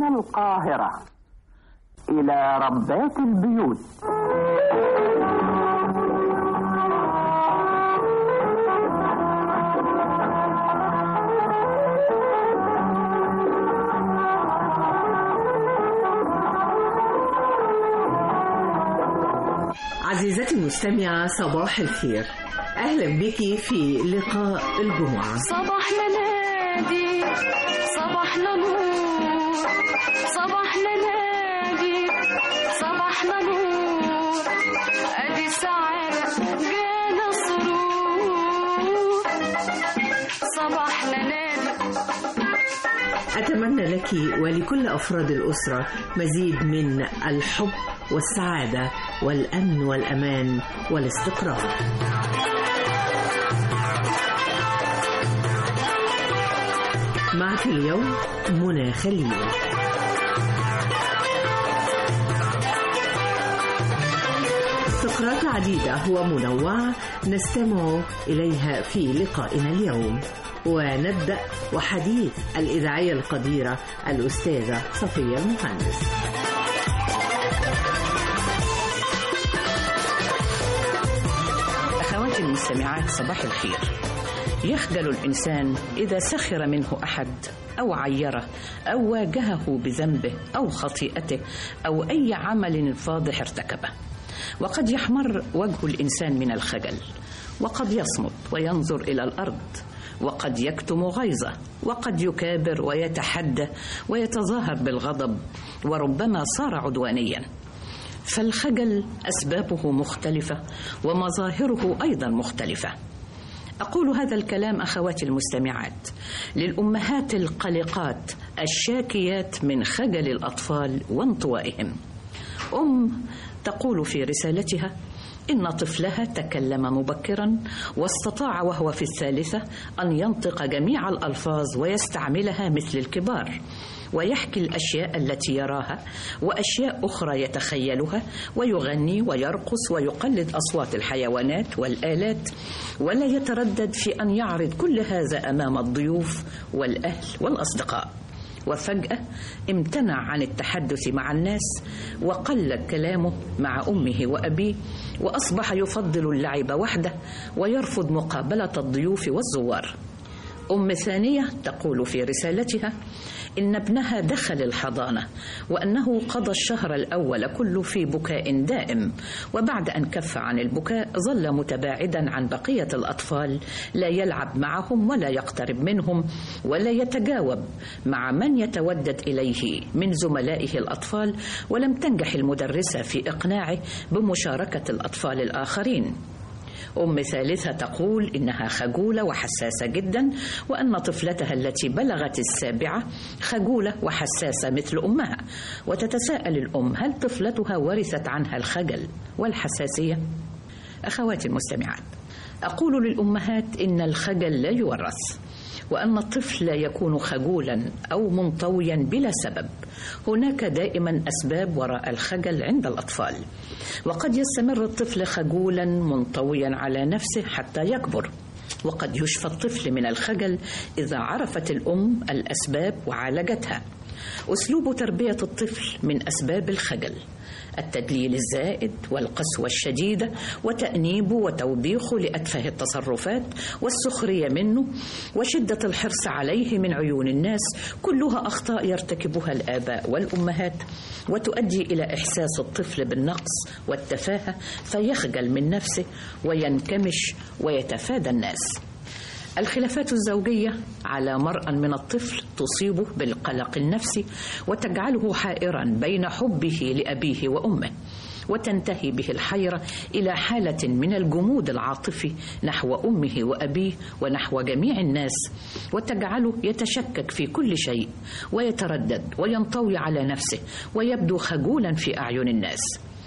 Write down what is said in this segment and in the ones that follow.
القاهرة إلى ربات البيوت عزيزتي المستمعة صباح الخير أهلا بك في لقاء الجمعة صباحنا نادي صباحنا نور صباحنا نادي صباحنا نور ادي ساعات جانا سرور صباحنا نادي أتمنى لك ولكل أفراد الأسرة مزيد من الحب والسعادة والأمن والأمان والاستقرار معك اليوم منى خليل فقرات عديدة ومنوعة نستمع إليها في لقائنا اليوم ونبدأ وحديث الإذاعية القديرة الأستاذة صفية المهندس أخواتي المستمعات صباح الخير يخجل الإنسان إذا سخر منه أحد أو عيره أو واجهه بذنبه أو خطيئته أو أي عمل فاضح ارتكبه وقد يحمر وجه الإنسان من الخجل وقد يصمت وينظر إلى الأرض وقد يكتم غيظه وقد يكابر ويتحدى ويتظاهر بالغضب وربما صار عدوانيا فالخجل اسبابه مختلفه ومظاهره ايضا مختلفه اقول هذا الكلام اخواتي المستمعات للامهات القلقات الشاكيات من خجل الاطفال وانطوائهم ام تقول في رسالتها إن طفلها تكلم مبكرا واستطاع وهو في الثالثة أن ينطق جميع الألفاظ ويستعملها مثل الكبار ويحكي الأشياء التي يراها وأشياء أخرى يتخيلها ويغني ويرقص ويقلد أصوات الحيوانات والآلات ولا يتردد في أن يعرض كل هذا أمام الضيوف والأهل والأصدقاء وفجأة امتنع عن التحدث مع الناس وقل كلامه مع أمه وأبيه وأصبح يفضل اللعب وحده ويرفض مقابلة الضيوف والزوار أم ثانية تقول في رسالتها إن ابنها دخل الحضانة وأنه قضى الشهر الأول كله في بكاء دائم وبعد أن كف عن البكاء ظل متباعدا عن بقية الأطفال لا يلعب معهم ولا يقترب منهم ولا يتجاوب مع من يتودد إليه من زملائه الأطفال ولم تنجح المدرسة في إقناعه بمشاركة الأطفال الآخرين أم ثالثة تقول إنها خجولة وحساسة جدا وأن طفلتها التي بلغت السابعة خجولة وحساسة مثل أمها وتتساءل الأم هل طفلتها ورثت عنها الخجل والحساسية؟ أخواتي المستمعات أقول للأمهات إن الخجل لا يورث وأن الطفل لا يكون خجولا أو منطويا بلا سبب هناك دائما أسباب وراء الخجل عند الأطفال وقد يستمر الطفل خجولا منطويا على نفسه حتى يكبر وقد يشفى الطفل من الخجل إذا عرفت الأم الأسباب وعالجتها أسلوب تربية الطفل من أسباب الخجل التدليل الزائد والقسوة الشديدة وتأنيبه وتوبيخه لأتفه التصرفات والسخرية منه وشدة الحرص عليه من عيون الناس كلها أخطاء يرتكبها الآباء والأمهات وتؤدي إلى إحساس الطفل بالنقص والتفاهة فيخجل من نفسه وينكمش ويتفادى الناس الخلافات الزوجية على مرأى من الطفل تصيبه بالقلق النفسي وتجعله حائرا بين حبه لأبيه وأمه وتنتهي به الحيرة إلى حالة من الجمود العاطفي نحو أمه وأبيه ونحو جميع الناس وتجعله يتشكك في كل شيء ويتردد وينطوي على نفسه ويبدو خجولا في أعين الناس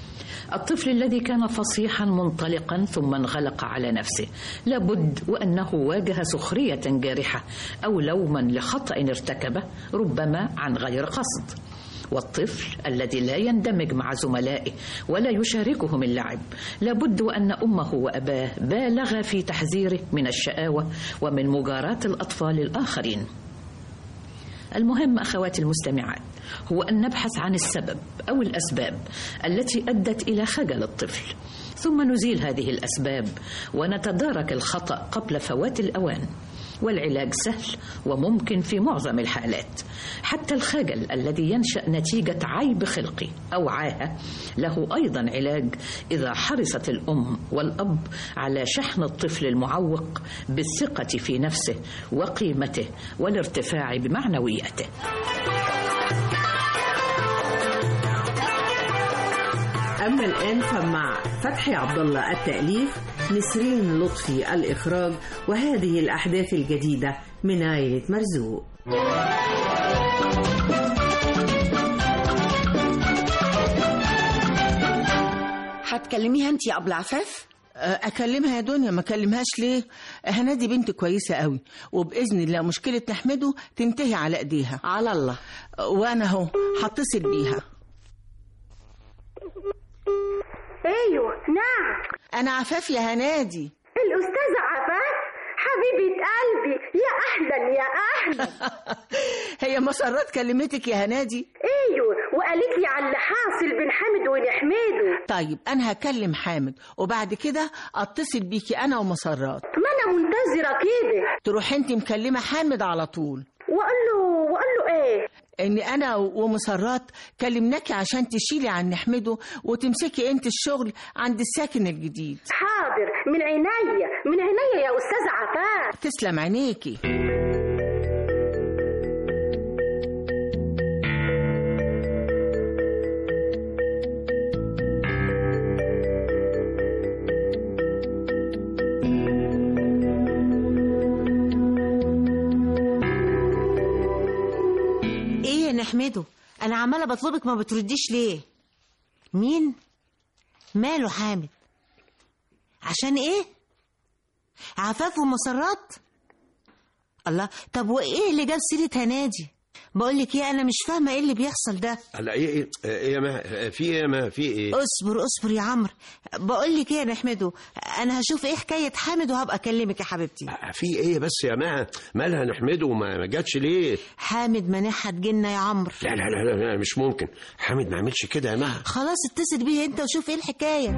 الطفل الذي كان فصيحا منطلقا ثم انغلق على نفسه لابد وانه واجه سخريه جارحه او لوما لخطا ارتكبه ربما عن غير قصد والطفل الذي لا يندمج مع زملائه ولا يشاركهم اللعب لابد وان امه واباه بالغا في تحذيره من الشقاوه ومن مجاراه الاطفال الاخرين المهم أخواتي المستمعات هو أن نبحث عن السبب أو الأسباب التي أدت إلى خجل الطفل ثم نزيل هذه الأسباب ونتدارك الخطأ قبل فوات الأوان والعلاج سهل وممكن في معظم الحالات حتى الخجل الذي ينشا نتيجه عيب خلقي او عاهه له ايضا علاج اذا حرصت الام والاب على شحن الطفل المعوق بالثقه في نفسه وقيمته والارتفاع بمعنوياته أما الآن فمع فتحي عبد الله التأليف نسرين لطفي الإخراج وهذه الأحداث الجديدة من عائلة مرزوق هتكلميها انت يا ابو العفاف اكلمها يا دنيا ما اكلمهاش ليه هنادي بنت كويسه قوي وباذن الله مشكله نحمده تنتهي على ايديها على الله وانا اهو هتصل بيها ايوه نعم انا عفاف يا هنادي الاستاذة عفاف حبيبة قلبي يا اهلا يا اهلا هي مسرات كلمتك يا هنادي ايوه وقالت لي على اللي حاصل بين حامد ونحمده طيب انا هكلم حامد وبعد كده اتصل بيكي انا ومسرات ما انا منتظرة كده تروح انت مكلمه حامد على طول واقول له واقول له ايه ان انا ومسرات كلمناكي عشان تشيلي عن نحمده وتمسكي انت الشغل عند الساكن الجديد حاضر من عينيا من عينيا يا استاذة عفاف تسلم عينيكي ايه يا نحمده انا عماله بطلبك ما بترديش ليه مين ماله حامد عشان ايه عفاف ومسرات الله طب وايه اللي جاب سيره هنادي بقول لك ايه انا مش فاهمه ايه اللي بيحصل ده هلا ايه ايه ايه يا ما في ايه يا ما في ايه اصبر اصبر يا عمرو بقول لك ايه يا نحمده انا هشوف ايه حكايه حامد وهبقى اكلمك يا حبيبتي في ايه بس يا ما مالها نحمده وما ما جاتش ليه حامد منحها تجينا يا عمرو لا لا لا, لا, لا مش ممكن حامد ما عملش كده يا ما خلاص اتصل بيه انت وشوف ايه الحكايه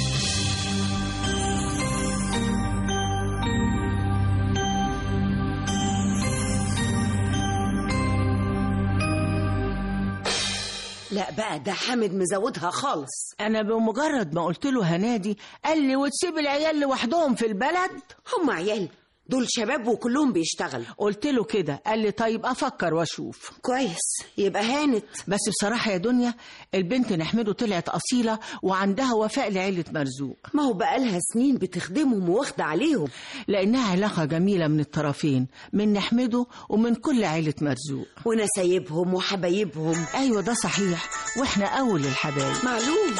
لا بقى ده حامد مزودها خالص انا بمجرد ما قلت له هنادي قال لي وتسيب العيال لوحدهم في البلد هم عيال دول شباب وكلهم بيشتغلوا قلت له كده قال لي طيب افكر واشوف كويس يبقى هانت بس بصراحه يا دنيا البنت نحمده طلعت اصيله وعندها وفاء لعيله مرزوق ما هو بقالها سنين بتخدمهم واخدة عليهم لانها علاقه جميله من الطرفين من نحمده ومن كل عيله مرزوق ونسايبهم وحبايبهم ايوه ده صحيح واحنا اول الحبايب معلوم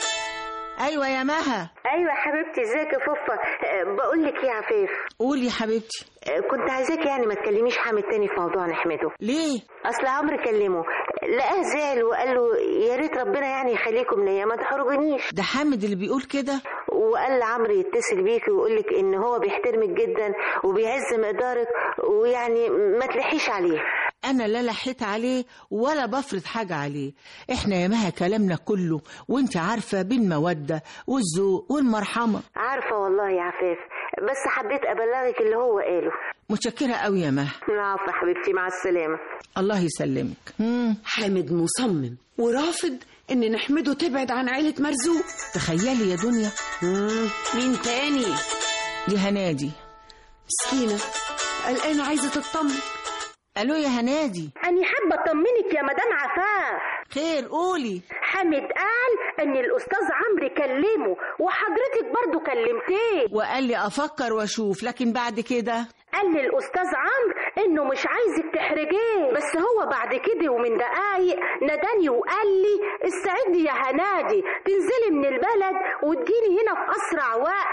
ايوه يا مها ايوه يا حبيبتي ازيك يا فوفا بقول لك يا عفاف قولي يا حبيبتي أه، كنت عايزاك يعني ما تكلميش حامد تاني في موضوع نحمده ليه اصل عمرو كلمه لقاه زعل وقال له يا ريت ربنا يعني يخليكم ليا ما تحرجنيش ده حامد اللي بيقول كده وقال لعمرو يتصل بيكي ويقول لك ان هو بيحترمك جدا وبيعز مقدارك ويعني ما تلحيش عليه انا لا لحيت عليه ولا بفرض حاجه عليه احنا يا مها كلامنا كله وانت عارفه بالموده والذوق والمرحمه عارفه والله يا عفاف بس حبيت ابلغك اللي هو قاله متشكره قوي يا مها العفو يا حبيبتي مع السلامه الله يسلمك مم. حامد مصمم ورافض ان نحمده تبعد عن عيلة مرزوق تخيلي يا دنيا مم. مين تاني دي هنادي مسكينة قلقانة عايزة تطمن الو يا هنادي أنا حابة أطمنك يا مدام عفاف خير قولي حامد قال إن الأستاذ عمرو كلمه وحضرتك برضو كلمتيه وقال لي افكر واشوف لكن بعد كده قال لي الأستاذ عمرو إنه مش عايزك تحرجيه بس هو بعد كده ومن دقايق ناداني وقال لي استعدي يا هنادي تنزلي من البلد وتجيني هنا في أسرع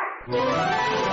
وقت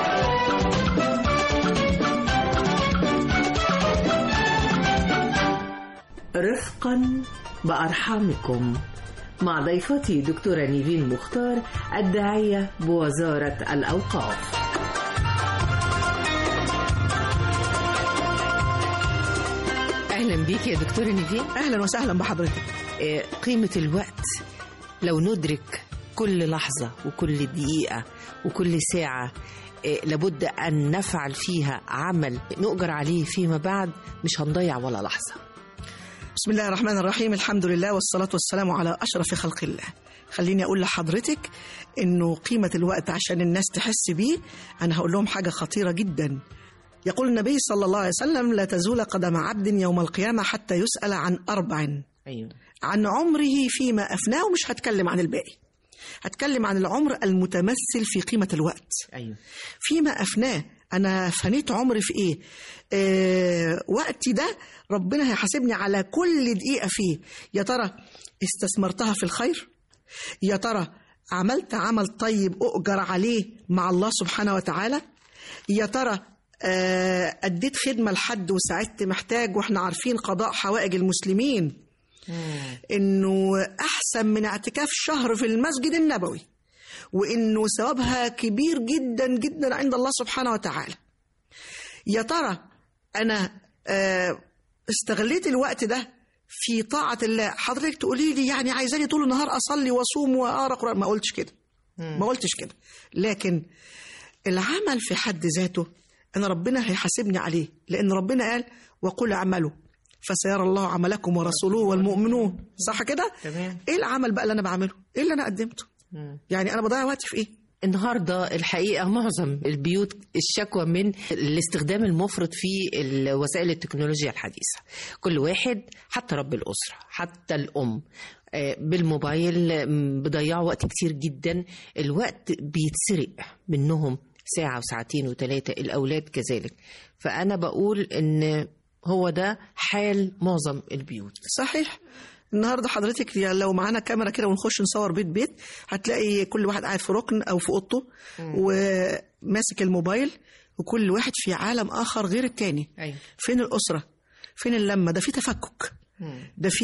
رفقا بأرحامكم مع ضيفتي دكتورة نيفين مختار الداعية بوزارة الأوقاف أهلا اهلا بيك يا دكتوره نيفين اهلا وسهلا بحضرتك آه، قيمه الوقت لو ندرك كل لحظه وكل دقيقه وكل ساعه آه، لابد ان نفعل فيها عمل نؤجر عليه فيما بعد مش هنضيع ولا لحظه بسم الله الرحمن الرحيم الحمد لله والصلاة والسلام على أشرف خلق الله خليني أقول لحضرتك إنه قيمة الوقت عشان الناس تحس بيه أنا هقول لهم حاجة خطيرة جدا يقول النبي صلى الله عليه وسلم لا تزول قدم عبد يوم القيامة حتى يسأل عن أربع ايوه عن عمره فيما أفناه ومش هتكلم عن الباقي هتكلم عن العمر المتمثل في قيمة الوقت ايوه فيما أفناه أنا فنيت عمري في إيه آه وقتي ده ربنا هيحاسبني على كل دقيقة فيه يا ترى استثمرتها في الخير يا ترى عملت عمل طيب أؤجر عليه مع الله سبحانه وتعالى يا ترى آه، أديت خدمة لحد وساعدت محتاج وإحنا عارفين قضاء حوائج المسلمين إنه أحسن من اعتكاف شهر في المسجد النبوي وإنه ثوابها كبير جدا جدا عند الله سبحانه وتعالى يا ترى أنا آه، استغليت الوقت ده في طاعة الله حضرتك تقولي لي يعني عايزاني طول النهار أصلي وأصوم وأقرأ قرآن ما قلتش كده ما قلتش كده لكن العمل في حد ذاته أن ربنا هيحاسبني عليه لأن ربنا قال وقل اعملوا فسيرى الله عملكم ورسوله والمؤمنون صح كده؟ تمام ايه العمل بقى اللي انا بعمله؟ ايه اللي انا قدمته؟ يعني انا بضيع وقتي في ايه؟ النهارده الحقيقه معظم البيوت الشكوى من الاستخدام المفرط في ال- وسائل التكنولوجيا الحديثه كل واحد حتى رب الاسره حتى الام آه، بالموبايل م، بيضيعوا وقت كتير جدا الوقت بيتسرق منهم ساعة وساعتين وثلاثة الأولاد كذلك فأنا بقول إن هو ده حال معظم البيوت صحيح النهارده حضرتك يا لو معانا كاميرا كده ونخش نصور بيت بيت هتلاقي كل واحد قاعد في ركن او في اوضته وماسك الموبايل وكل واحد في عالم اخر غير التاني أيوة. فين الاسره فين اللمه ده في تفكك ده في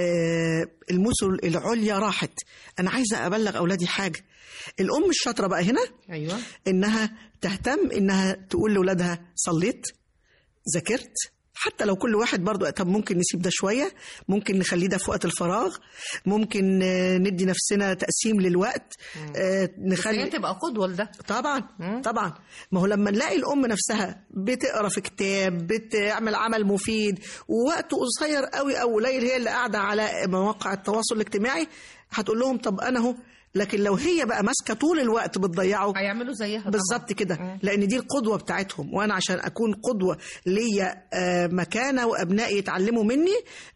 آه المثل العليا راحت انا عايزه ابلغ اولادي حاجه الام الشاطره بقى هنا أيوة انها تهتم انها تقول لاولادها صليت ذاكرت حتى لو كل واحد برضو طب ممكن نسيب ده شويه ممكن نخليه ده في وقت الفراغ ممكن آه، ندي نفسنا تقسيم للوقت آه، هي نخلي تبقى قدوة لده طبعا طبعا ما هو لما نلاقي الام نفسها بتقرا في كتاب بتعمل عمل مفيد ووقته قصير قوي او قليل هي اللي قاعده على مواقع التواصل الاجتماعي هتقول لهم طب انا اهو لكن لو هي بقى ماسكه طول الوقت بتضيعه هيعملوا زيها طبعاً. بالظبط كده لان دي القدوه بتاعتهم وانا عشان اكون قدوه ليا آه، مكانه وابنائي يتعلموا مني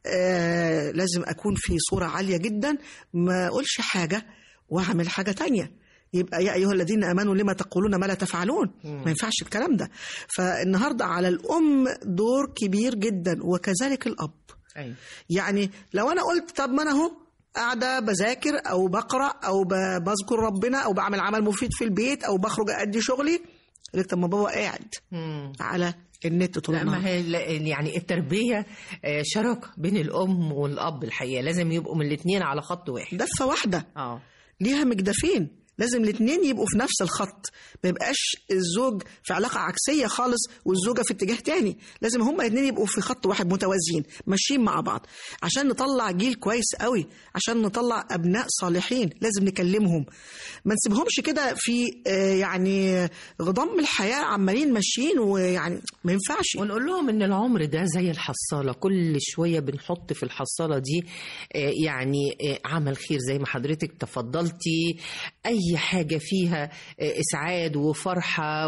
آه، لازم اكون في صوره عاليه جدا ما اقولش حاجه واعمل حاجه تانية يبقى يا ايها الذين امنوا لما تقولون ما لا تفعلون ما ينفعش الكلام ده فالنهارده على الام دور كبير جدا وكذلك الاب أيوة. يعني لو انا قلت طب ما انا اهو قاعده بذاكر او بقرا او ب- بذكر ربنا او بعمل عمل مفيد في البيت او بخرج ادي شغلي يقول لك طب ما بابا قاعد مم. على النت طول لا ما النهار هي لا- يعني التربية آه، شراكة بين الأم والأب الحقيقة لازم يبقوا من الاتنين على خط واحد دفه واحده اه ليها مجدفين لازم الاثنين يبقوا في نفس الخط ما يبقاش الزوج في علاقة عكسية خالص والزوجة في اتجاه تاني لازم هما الاثنين يبقوا في خط واحد متوازيين ماشيين مع بعض عشان نطلع جيل كويس قوي عشان نطلع أبناء صالحين لازم نكلمهم ما نسيبهمش كده في آه، يعني غضم الحياة عمالين ماشيين ويعني ما ينفعش ونقول لهم ان العمر ده زي الحصاله كل شويه بنحط في الحصاله دي آه، يعني آه، عمل خير زي ما حضرتك تفضلتي اي حاجه فيها آه، اسعاد وفرحه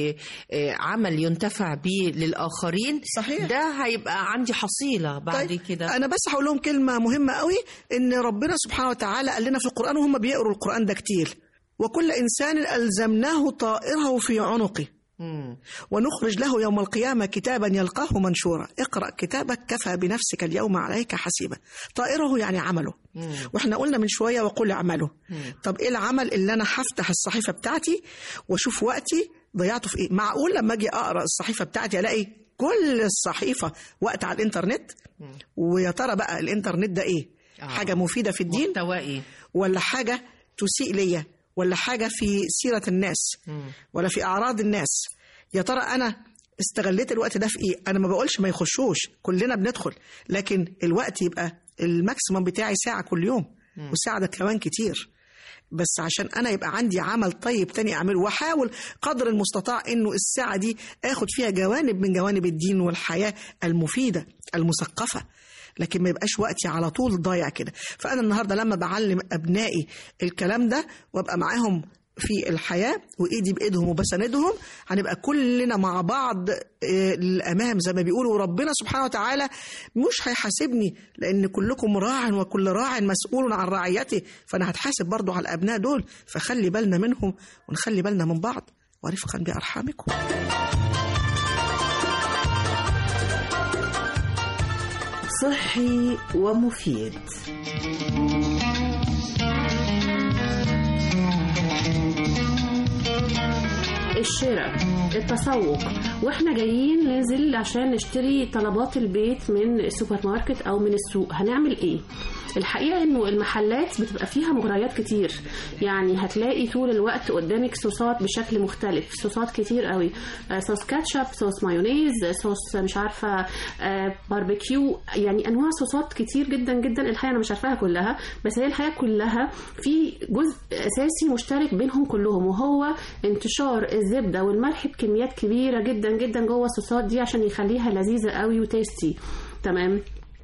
وعمل ينتفع به للاخرين صحيح. ده هيبقى عندي حصيله بعد طيب كده انا بس هقول لهم كلمه مهمه قوي ان ربنا سبحانه وتعالى قال لنا في القران وهم بيقروا القران ده كتير وكل انسان الزمناه طائره في عنقه مم. ونخرج له يوم القيامة كتابا يلقاه منشورا اقرأ كتابك كفى بنفسك اليوم عليك حسيبا طائره يعني عمله واحنا قلنا من شوية وقل اعمله طب ايه العمل اللي انا هفتح الصحيفة بتاعتي واشوف وقتي ضيعته في ايه معقول لما اجي اقرأ الصحيفة بتاعتي الاقي كل الصحيفة وقت على الانترنت ويا ترى بقى الانترنت ده ايه آه. حاجة مفيدة في الدين محتوى ايه ولا حاجة تسيء ليا ولا حاجة في سيرة الناس ولا في أعراض الناس يا ترى أنا استغليت الوقت ده في ايه انا ما بقولش ما يخشوش كلنا بندخل لكن الوقت يبقى الماكسيمم بتاعي ساعه كل يوم والساعه ده كمان كتير بس عشان انا يبقى عندي عمل طيب تاني اعمله واحاول قدر المستطاع انه الساعه دي اخد فيها جوانب من جوانب الدين والحياه المفيده المثقفه لكن ما يبقاش وقتي على طول ضايع كده فانا النهارده لما بعلم ابنائي الكلام ده وابقى معاهم في الحياة وإيدي بإيدهم وبساندهم هنبقى كلنا مع بعض آه، للأمام زي ما بيقولوا وربنا سبحانه وتعالى مش هيحاسبني لأن كلكم راع وكل راع مسؤول عن رعيته فأنا هتحاسب برضو على الأبناء دول فخلي بالنا منهم ونخلي بالنا من بعض ورفقا بأرحامكم صحي ومفيد الشراء التسوق واحنا جايين ننزل عشان نشتري طلبات البيت من السوبر ماركت او من السوق هنعمل ايه الحقيقه انه المحلات بتبقى فيها مغريات كتير يعني هتلاقي طول الوقت قدامك صوصات بشكل مختلف صوصات كتير قوي آه، صوص كاتشب صوص مايونيز صوص مش عارفه آه، باربيكيو يعني انواع صوصات كتير جدا جدا الحقيقه انا مش عارفاها كلها بس هي الحقيقه كلها في جزء اساسي مشترك بينهم كلهم وهو انتشار الزبده والملح بكميات كبيره جدا جدا جوه الصوصات دي عشان يخليها لذيذه قوي وتيستي تمام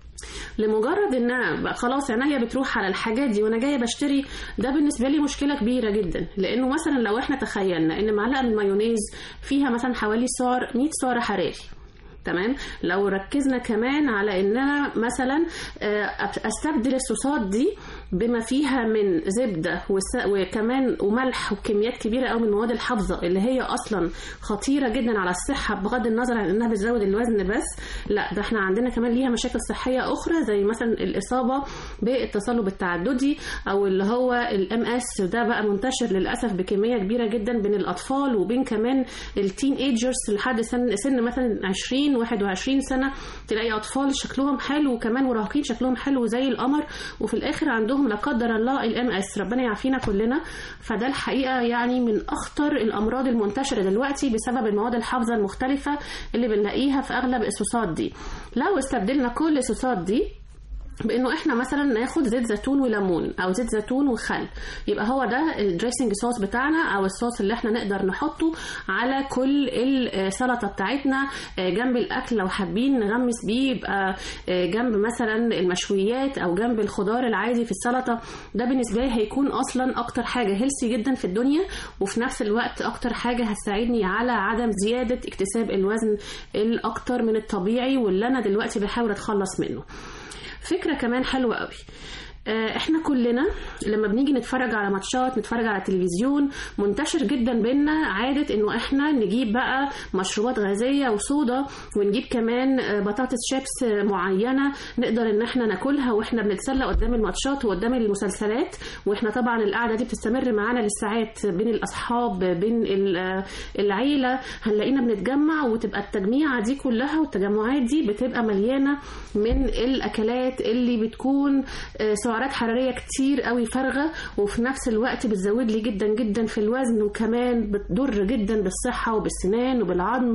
لمجرد ان انا بقى خلاص عينيا بتروح على الحاجات دي وانا جايه بشتري ده بالنسبه لي مشكله كبيره جدا لانه مثلا لو احنا تخيلنا ان معلقه من المايونيز فيها مثلا حوالي سعر 100 سعر حراري تمام لو ركزنا كمان على ان انا مثلا آه، استبدل الصوصات دي بما فيها من زبده وس- وكمان وملح وكميات كبيره قوي من المواد الحافظه اللي هي اصلا خطيره جدا على الصحه بغض النظر عن انها بتزود الوزن بس لا ده احنا عندنا كمان ليها مشاكل صحيه اخرى زي مثلا الاصابه بالتصلب التعددي او اللي هو الام اس ده بقى منتشر للاسف بكميه كبيره جدا بين الاطفال وبين كمان التين ايجرز لحد سن سن مثلا 20 21 سنه تلاقي اطفال شكلهم حلو وكمان مراهقين شكلهم حلو زي القمر وفي الاخر عندهم لا قدر الله الام اس ربنا يعافينا كلنا فده الحقيقه يعني من اخطر الامراض المنتشره دلوقتي بسبب المواد الحافظه المختلفه اللي بنلاقيها في اغلب الصوصات دي لو استبدلنا كل الصوصات دي بانه احنا مثلا ناخد زيت زيتون وليمون او زيت زيتون وخل يبقى هو ده الدريسنج صوص بتاعنا او الصوص اللي احنا نقدر نحطه على كل السلطه بتاعتنا آه، جنب الاكل لو حابين نغمس بيه يبقى آه، جنب مثلا المشويات او جنب الخضار العادي في السلطه ده بالنسبه لي هيكون اصلا اكتر حاجه هيلسي جدا في الدنيا وفي نفس الوقت اكتر حاجه هتساعدني على عدم زياده اكتساب الوزن الاكتر من الطبيعي واللي انا دلوقتي بحاول اتخلص منه فكرة كمان حلوة قوي آه، احنا كلنا لما بنيجي نتفرج على ماتشات نتفرج على تلفزيون منتشر جدا بينا عادة انه احنا نجيب بقى مشروبات غازية وصودا ونجيب كمان آه، بطاطس شيبس آه، معينة نقدر ان احنا ناكلها واحنا بنتسلى قدام الماتشات وقدام المسلسلات واحنا طبعا القعدة دي بتستمر معانا للساعات بين الاصحاب بين ال- آه، العيلة هنلاقينا بنتجمع وتبقى التجميعة دي كلها والتجمعات دي بتبقى مليانة من الاكلات اللي بتكون آه، سعرات حراريه كتير قوي فارغه وفي نفس الوقت بتزود لي جدا جدا في الوزن وكمان بتضر جدا بالصحه وبالسنان وبالعظم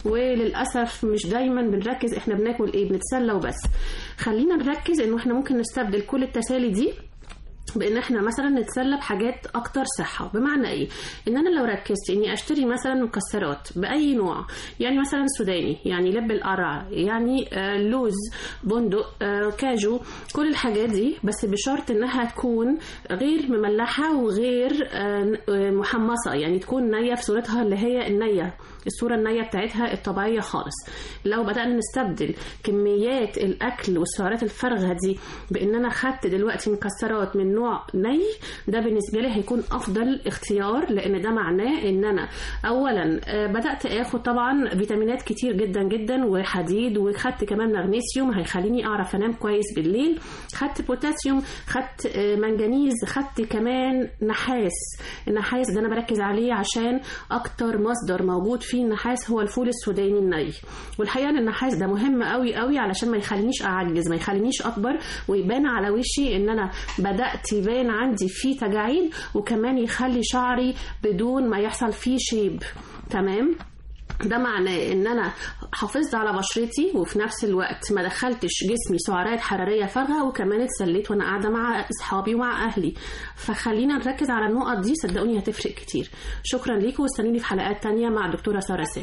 وللاسف مش دايما بنركز احنا بناكل ايه بنتسلى وبس خلينا نركز انه احنا ممكن نستبدل كل التسالي دي بان احنا مثلا نتسلى بحاجات اكتر صحه بمعنى ايه ان انا لو ركزت اني اشتري مثلا مكسرات باي نوع يعني مثلا سوداني يعني لب القرع يعني آه، لوز بندق آه، كاجو كل الحاجات دي بس بشرط انها تكون غير مملحه وغير آه، آه، محمصه يعني تكون نيه في صورتها اللي هي النيه الصوره النيه بتاعتها الطبيعيه خالص لو بدانا نستبدل كميات الاكل والسعرات الفارغه دي بان انا خدت دلوقتي مكسرات من نوع ني ده بالنسبه لي هيكون افضل اختيار لان ده معناه ان انا اولا آه، بدات اخد طبعا فيتامينات كتير جدا جدا وحديد وخدت كمان مغنيسيوم هيخليني اعرف انام كويس بالليل خدت بوتاسيوم خدت آه، منجنيز خدت كمان نحاس النحاس ده انا بركز عليه عشان اكتر مصدر موجود فيه النحاس هو الفول السوداني الني والحقيقه ان النحاس ده مهم قوي قوي علشان ما يخلينيش اعجز ما يخلينيش اكبر ويبان على وشي ان انا بدات يبان عندي فيه تجاعيد وكمان يخلي شعري بدون ما يحصل فيه شيب تمام ده معناه ان انا حافظت على بشرتي وفي نفس الوقت ما دخلتش جسمي سعرات حراريه فارغه وكمان اتسليت وانا قاعده مع اصحابي ومع اهلي فخلينا نركز على النقط دي صدقوني هتفرق كتير شكرا ليكم واستنوني في حلقات تانية مع الدكتوره ساره سامي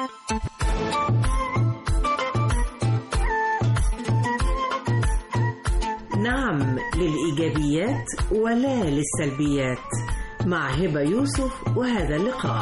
نعم للإيجابيات ولا للسلبيات مع هبة يوسف وهذا اللقاء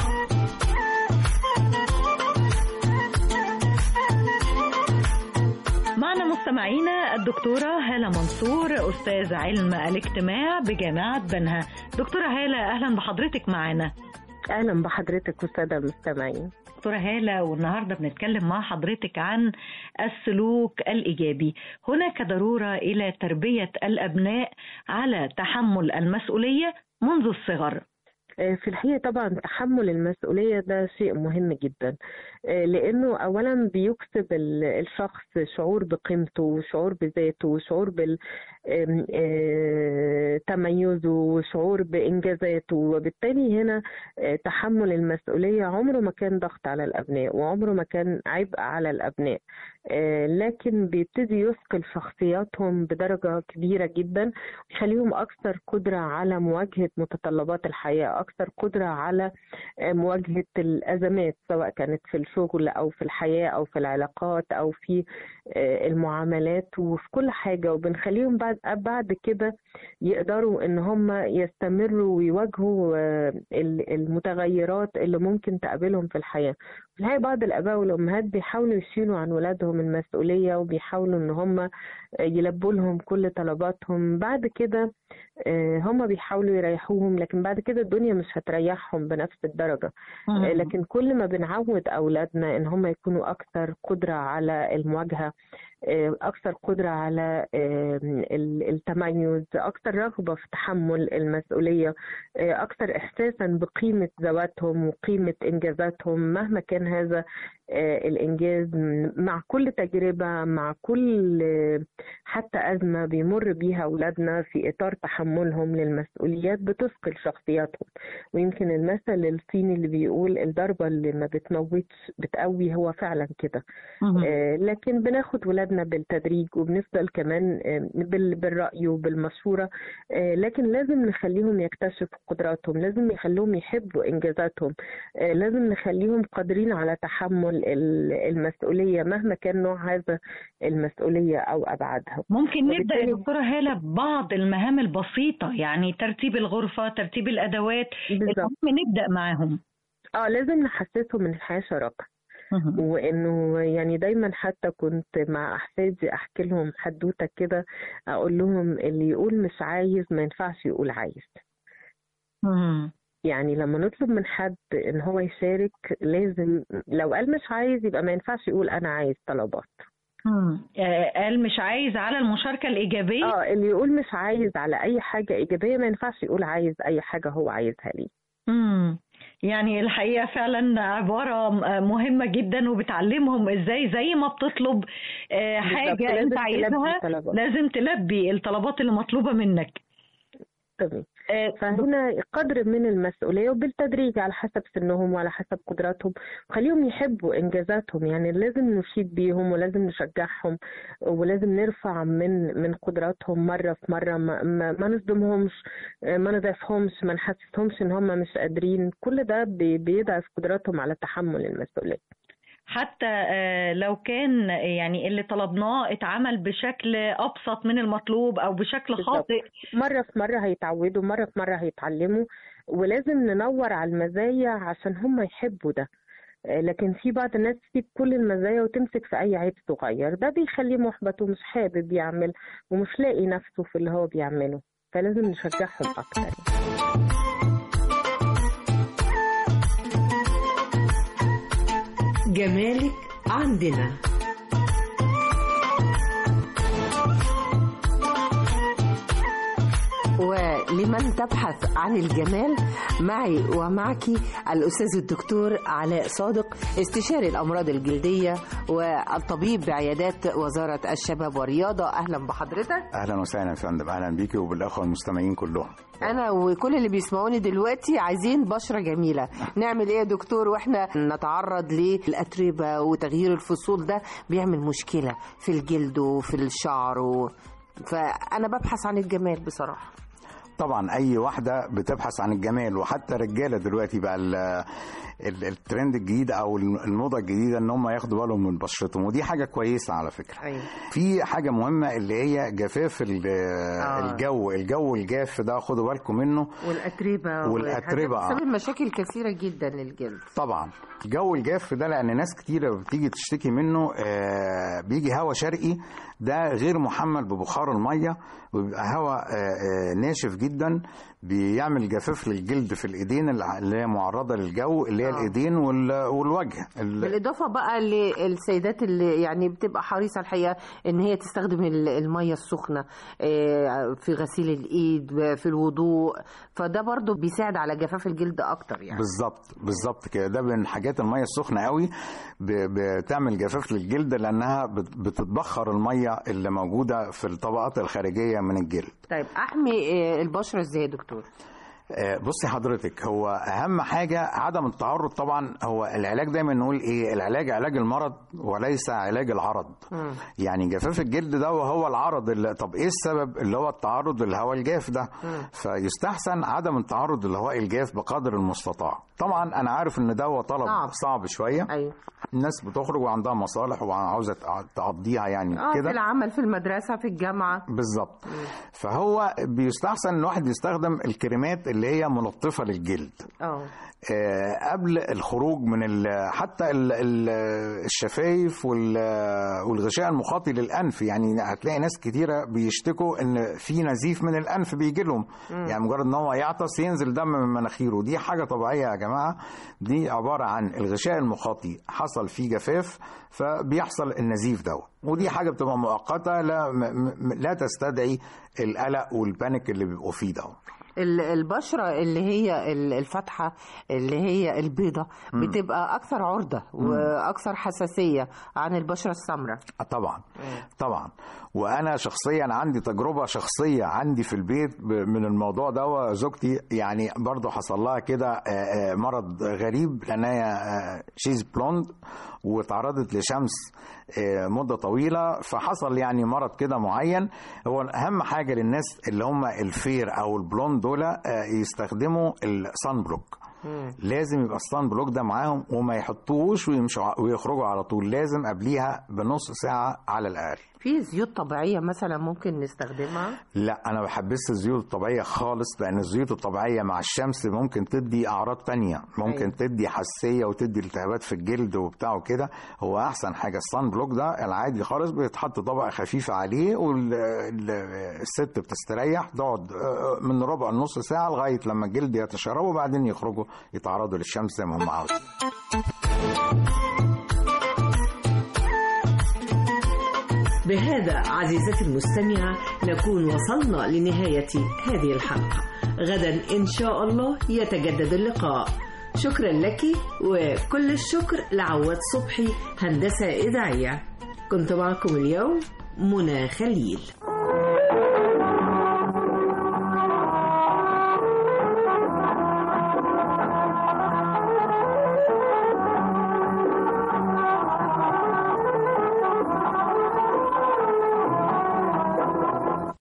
معنا مستمعينا الدكتورة هالة منصور أستاذ علم الاجتماع بجامعة بنها دكتورة هالة أهلا بحضرتك معنا اهلا بحضرتك والساده المستمعين دكتورة هالة والنهاردة بنتكلم مع حضرتك عن السلوك الإيجابي هناك ضرورة إلى تربية الأبناء على تحمل المسؤولية منذ الصغر في الحقيقة طبعا تحمل المسؤولية ده شيء مهم جدا لأنه أولا بيكسب الشخص شعور بقيمته وشعور بذاته وشعور بالتميزه وشعور بإنجازاته وبالتالي هنا تحمل المسؤولية عمره ما كان ضغط على الأبناء وعمره ما كان عبء على الأبناء لكن بيبتدي يثقل شخصياتهم بدرجة كبيرة جدا يخليهم أكثر قدرة على مواجهة متطلبات الحياة أكثر قدرة على مواجهة الأزمات سواء كانت في الشغل أو في الحياة أو في العلاقات أو في المعاملات وفي كل حاجة وبنخليهم بعد بعد كده يقدروا إن هم يستمروا ويواجهوا المتغيرات اللي ممكن تقابلهم في الحياة في الحقيقة بعض الآباء والأمهات بيحاولوا يشيلوا عن ولادهم المسؤولية وبيحاولوا إن هم يلبوا لهم كل طلباتهم بعد كده هم بيحاولوا يريحوهم لكن بعد كده الدنيا مش هتريحهم بنفس الدرجة لكن كل ما بنعود أولادنا إن هم يكونوا أكثر قدرة على المواجهة أكثر قدرة على التميز أكثر رغبة في تحمل المسؤولية أكثر إحساسا بقيمة ذواتهم وقيمة إنجازاتهم مهما كان هذا الإنجاز مع كل تجربة مع كل حتى أزمة بيمر بيها أولادنا في إطار تحملهم للمسؤوليات بتثقل شخصياتهم ويمكن المثل الصيني اللي بيقول الضربة اللي ما بتموتش بتقوي هو فعلا كده لكن بناخد ولادنا بالتدريج وبنفضل كمان بالرأي وبالمشورة لكن لازم نخليهم يكتشفوا قدراتهم لازم نخليهم يحبوا إنجازاتهم لازم نخليهم قادرين على تحمل المسؤولية مهما كان نوع هذا المسؤولية أو أبعادها ممكن نبدأ يا دكتورة هالة ببعض المهام البسيطة يعني ترتيب الغرفة ترتيب الأدوات المهم نبدأ معاهم اه لازم نحسسهم من الحياة شراكة وانه يعني دايما حتى كنت مع احفادي احكي لهم حدوته كده اقول لهم اللي يقول مش عايز ما ينفعش يقول عايز يعني لما نطلب من حد ان هو يشارك لازم لو قال مش عايز يبقى ما ينفعش يقول انا عايز طلبات قال مش عايز على المشاركة الإيجابية اه اللي يقول مش عايز على أي حاجة إيجابية ما ينفعش يقول عايز أي حاجة هو عايزها ليه امم يعني الحقيقة فعلا عبارة مهمة جدا وبتعلمهم ازاي زي ما بتطلب حاجة انت عايزها لازم تلبي الطلبات اللي مطلوبة منك تمام فهنا قدر من المسؤولية وبالتدريج على حسب سنهم وعلى حسب قدراتهم خليهم يحبوا إنجازاتهم يعني لازم نشيد بيهم ولازم نشجعهم ولازم نرفع من من قدراتهم مرة في مرة ما, ما, ما نصدمهمش ما نضعفهمش ما نحسسهمش إن هم مش قادرين كل ده بيضعف قدراتهم على تحمل المسؤولية حتى لو كان يعني اللي طلبناه اتعمل بشكل ابسط من المطلوب او بشكل خاطئ مره في مره هيتعودوا مره في مره هيتعلموا ولازم ننور على المزايا عشان هم يحبوا ده لكن في بعض الناس تسيب كل المزايا وتمسك في اي عيب صغير ده بيخليه محبط ومش حابب يعمل ومش لاقي نفسه في اللي هو بيعمله فلازم نشجعهم اكتر جمالك عندنا ولمن تبحث عن الجمال معي ومعك الأستاذ الدكتور علاء صادق استشاري الأمراض الجلدية والطبيب بعيادات وزارة الشباب والرياضة أهلا بحضرتك اهلا وسهلا يا فندم اهلا بيكي وبالاخوه المستمعين كلهم أنا وكل اللي بيسمعوني دلوقتي عايزين بشرة جميلة نعمل إيه يا دكتور وإحنا نتعرض للأتربة وتغيير الفصول ده بيعمل مشكلة في الجلد وفي الشعر و... فأنا ببحث عن الجمال بصراحة طبعا اي واحده بتبحث عن الجمال وحتى الرجاله دلوقتي بقى ال ال الترند الجديد او الموضه الجديده ان هم ياخدوا بالهم من بشرتهم ودي حاجه كويسه على فكره أيوة. في حاجه مهمه اللي هي جفاف ال- الجو الجو الجاف ده خدوا بالكم منه والأتربة والأتربة، آه. بسبب مشاكل كثيرة جدا للجلد طبعا الجو الجاف ده لان ناس كتيره بتيجي تشتكي منه آه بيجي هواء شرقي ده غير محمل ببخار الميه وبيبقى هواء آه آه ناشف جدا بيعمل جفاف للجلد في الايدين الع- اللي هي معرضه للجو اللي هي الايدين وال- والوجه ال- بالإضافة بقى للسيدات اللي يعني بتبقى حريصة الحقيقة إن هي تستخدم ال- المية السخنة آه، في غسيل الإيد في الوضوء فده برضو بيساعد على جفاف الجلد أكتر يعني بالظبط بالظبط كده ده من حاجات الميه السخنه قوي ب- بتعمل جفاف للجلد لانها بت- بتتبخر الميه اللي موجوده في الطبقات الخارجيه من الجلد طيب أحمي آه، البشرة إزاي يا دكتور؟ آه، بصي حضرتك هو اهم حاجه عدم التعرض طبعا هو العلاج دايما نقول ايه العلاج علاج المرض وليس علاج العرض يعني جفاف الجلد ده وهو العرض اللي طب ايه السبب اللي هو التعرض للهواء الجاف ده فيستحسن عدم التعرض للهواء الجاف بقدر المستطاع طبعا انا عارف ان ده هو طلب صعب. صعب شويه أيوه الناس بتخرج وعندها مصالح وعاوزه تع- تقضيها يعني اه في كده العمل في المدرسة في الجامعة بالظبط فهو بيستحسن ان الواحد يستخدم الكريمات اللي هي ملطفه للجلد اه آه، قبل الخروج من ال- حتى ال- ال- الشفايف وال- والغشاء المخاطي للانف يعني هتلاقي ناس كتيره بيشتكوا ان في نزيف من الانف بيجي لهم مم. يعني مجرد ان هو يعطس ينزل دم من مناخيره دي حاجه طبيعيه يا جماعه دي عباره عن الغشاء المخاطي حصل فيه جفاف فبيحصل النزيف دوت ودي حاجه بتبقى مؤقته لا م- م- لا تستدعي القلق والبانيك اللي بيبقوا فيه دوت ال- البشرة اللي هي ال- الفاتحة اللي هي البيضة مم. بتبقى أكثر عرضة وأكثر حساسية عن البشرة السمراء آه طبعا طبعا وانا شخصيا عندي تجربه شخصيه عندي في البيت ب- من الموضوع ده وزوجتي يعني برضو حصل لها كده آه، آه، مرض غريب لان هي شيز بلوند وتعرضت لشمس آه، مده طويله فحصل يعني مرض كده معين هو اهم حاجه للناس اللي هم الفير او البلوند دول آه، يستخدموا الصن بلوك لازم يبقى الصن بلوك ده معاهم وما يحطوش ويمشوا ع- ويخرجوا على طول لازم قبليها بنص ساعة على الأقل في زيوت طبيعية مثلا ممكن نستخدمها لا أنا بحبس الزيوت الطبيعية خالص لأن الزيوت الطبيعية مع الشمس ممكن تدي أعراض تانية ممكن أيوة. تدي حساسية وتدي التهابات في الجلد وبتاع وكده هو أحسن حاجة الصن بلوك ده العادي خالص بيتحط طبقة خفيفة عليه والست بتستريح تقعد آه، من ربع نص ساعة لغاية لما الجلد يتشرب وبعدين يخرجوا يتعرضوا للشمس زي ما هم عاوزين بهذا عزيزتي المستمعة نكون وصلنا لنهاية هذه الحلقة غدا إن شاء الله يتجدد اللقاء شكرا لك وكل الشكر لعواد صبحي هندسة إذاعية كنت معكم اليوم منى خليل